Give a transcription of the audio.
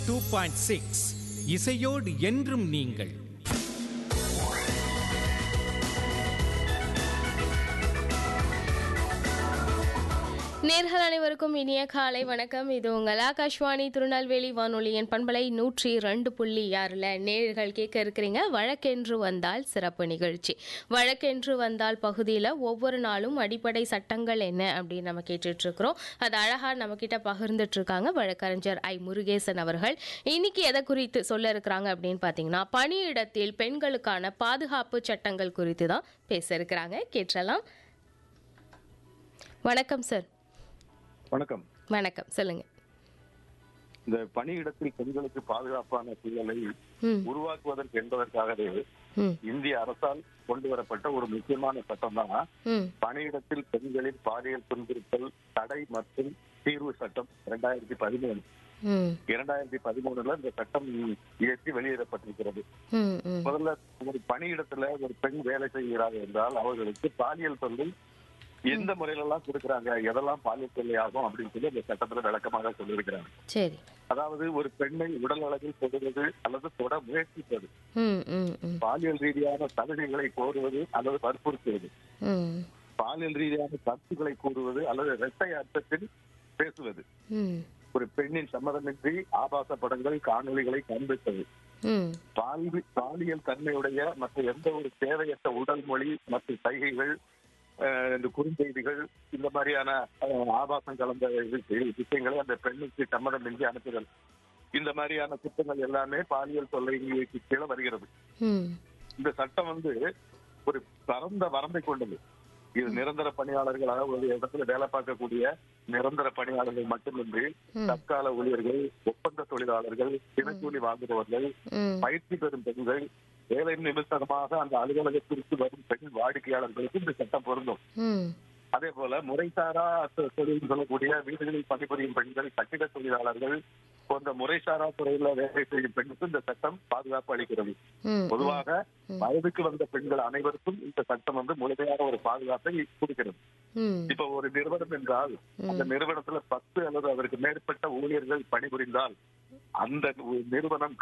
two point six இசையோடு என்றும் நீங்கள் நேர்கள் அனைவருக்கும் இனிய காலை வணக்கம் இது உங்கள் ஆகாஷ்வாணி திருநெல்வேலி வானொலியின் பண்பலை நூற்றி ரெண்டு புள்ளி ஆறில் நேர்கள் கேட்க இருக்கிறீங்க வழக்கென்று வந்தால் சிறப்பு நிகழ்ச்சி வழக்கென்று வந்தால் பகுதியில் ஒவ்வொரு நாளும் அடிப்படை சட்டங்கள் என்ன அப்படின்னு நம்ம கேட்டுட்டு இருக்கிறோம் அது அழகாக நம்மக்கிட்ட பகிர்ந்துட்டு இருக்காங்க வழக்கறிஞர் ஐ முருகேசன் அவர்கள் இன்னைக்கு எதை குறித்து சொல்ல இருக்கிறாங்க அப்படின்னு பார்த்தீங்கன்னா பணியிடத்தில் பெண்களுக்கான பாதுகாப்பு சட்டங்கள் குறித்து தான் பேச இருக்கிறாங்க கேட்டலாம் வணக்கம் சார் வணக்கம் வணக்கம் சொல்லுங்க இந்த பணியிடத்தில் பெண்களுக்கு பாதுகாப்பான சூழலை ம் உருவாக்குவதற்கு என்பதற்காகவே ம் இந்திய அரசால் கொண்டு வரப்பட்ட ஒரு முக்கியமான சட்டம் தான் ம் பணியிடத்தில் பெண்களின் பாலியல் துன்புறுத்தல் தடை மற்றும் தீர்வு சட்டம் இரண்டாயிரத்தி பதிமூணு ம் இரண்டாயிரத்தி பதிமூணுல இந்த சட்டம் இயற்றி வெளியிடப்பட்டிருக்கிறது ம் ம் முதல்ல ஒரு பணியிடத்துல ஒரு பெண் வேலை செய்கிறார் என்றால் அவர்களுக்கு பாலியல் தொல்லை எந்த முறையில எல்லாம் கொடுக்குறாங்க எதெல்லாம் பாலியல் தொல்லை ஆகும் அப்படின்னு சொல்லி இந்த சட்டத்துல விளக்கமாக சொல்லியிருக்கிறாங்க சரி அதாவது ஒரு பெண்ணை உடல் அளவில் தொடுவது அல்லது தொட முயற்சிப்பது ம் ம் ம் பாலியல் ரீதியான சலுகைகளை கோருவது அல்லது வற்புறுத்துவது ம் பாலியல் ரீதியான கருத்துக்களை கூறுவது அல்லது இரட்டை அர்த்தத்தில் பேசுவது ம் ஒரு பெண்ணின் சம்மதமின்றி ஆபாச படங்கள் காணொளிகளை காண்பிப்பது ம் பால்வி பாலியல் தன்மையுடைய மற்ற எந்த ஒரு தேவையற்ற உடல் மொழி மற்றும் சைகைகள் அஹ், இந்த குறுஞ்செய்திகள் இந்த மாதிரியான அஹ், ஆபாசம் கலந்த இது- விஷயங்களை அந்த பெண்ணுக்கு சம்மதமின்றி அனுப்புதல் இந்த மாதிரியான குற்றங்கள் எல்லாமே பாலியல் தொல்லைக்கு கீழே வருகிறது ம் இந்த சட்டம் வந்து ஒரு பரந்த வரம்பை கொண்டது இது நிரந்தர பணியாளர்களாக ஒரு இடத்துல வேலை பார்க்கக்கூடிய நிரந்தர பணியாளர்கள் மட்டுமின்றி தற்கால ஊழியர்கள் ஒப்பந்த தொழிலாளர்கள் தினக்கூலி வாங்குபவர்கள் ம் பயிற்சி பெறும் பெண்கள் வேலை நிமித்தமாக அந்த அலுவலகத்திற்கு வரும் பெண் வாடிக்கையாளர்களுக்கு இந்த சட்டம் பொருந்தும் ம் அதே போல முறைசாரா தொ- தொழில் சொல்லக்கூடிய வீடுகளில் பணிபுரியும் பெண்கள் கட்டிட தொழிலாளர்கள் போன்ற முறைசாரா துறையில வேலை செய்யும் பெண்ணுக்கு இந்த சட்டம் பாதுகாப்பு அளிக்கிறது ம் பொதுவாக வயதுக்கு வந்த பெண்கள் அனைவருக்கும் இந்த சட்டம் வந்து முழுமையான ஒரு பாதுகாப்பை கொடுக்கிறது ம் இப்ப ஒரு நிறுவனம் என்றால் அந்த நிறுவனத்துல பத்து அல்லது அதற்கு மேற்பட்ட ஊழியர்கள் பணிபுரிந்தால் அந்த நிறுவனம்